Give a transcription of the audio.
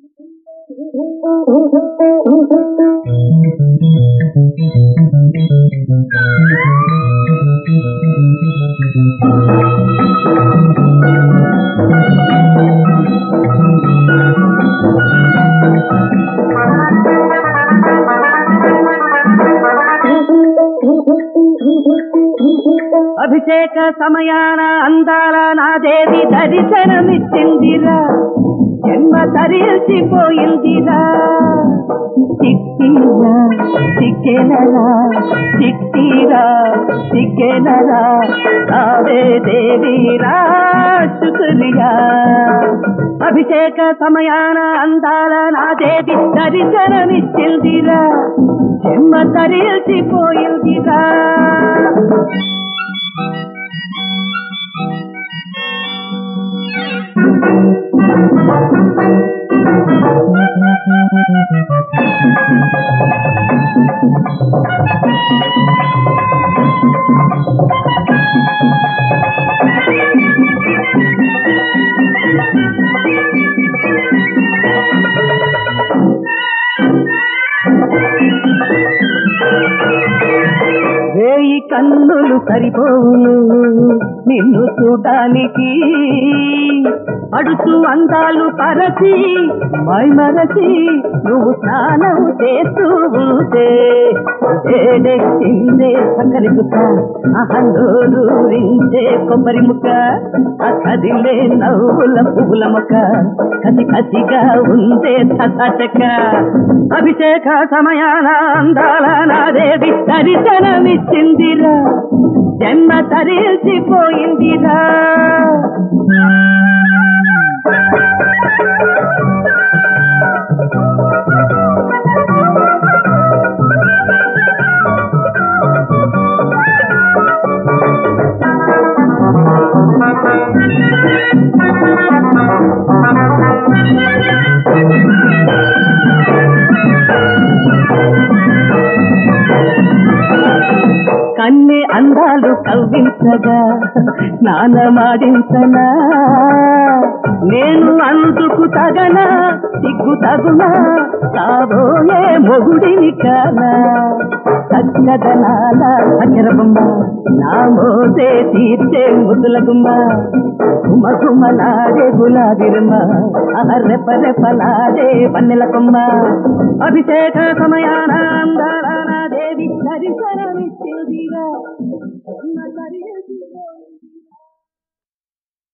అభిషేక సమయాన అందాల నా దేవి దర్శనమిచ్చిందిరా జన్మ తరిచిపోయిందిరా చిక్కిరా చిక్కెనరా చిక్కిరా చిక్కెనరా రావే దేవీరా శుక్రియా అభిషేక సమయాన అందాల నా దేవి దర్శనమిచ్చిందిరా జన్మ తరిచిపోయిందిరా వేయి కన్నులు సరిపోవును నిన్ను చూడటానికి అడుచు అందాలు పరచి మైమరచి నువ్వు స్నానం చేస్తూ ఉంటే ఏడెక్కిందే పక్కని ముక్క అహందూరించే కొబ్బరి ముక్క ఆ కదిలే నవ్వుల పువ్వుల మొక్క కసి కసిగా ఉందే తచ్చక అభిషేక సమయాన అందాల నాదేవి దర్శనమిచ్చిందిరా జన్మ తరిచిపోయిందిరా కన్నె అందాలు కవ్వించగా స్నానమాడించనా నేను అందుకు తగనా సిగ్గు తగునా కాబోయే మొగుడిని కానా చక్కదనాల అచ్చరబొమ్మ నా మోసే తీర్చే ముద్దుల గుమ్మ గుమ గుమలాడే గులాబిరమ్మ రెప రెపలాడే పన్నెల కొమ్మ అభిషేక సమయాన అందాల నా దేవి దర్శనమి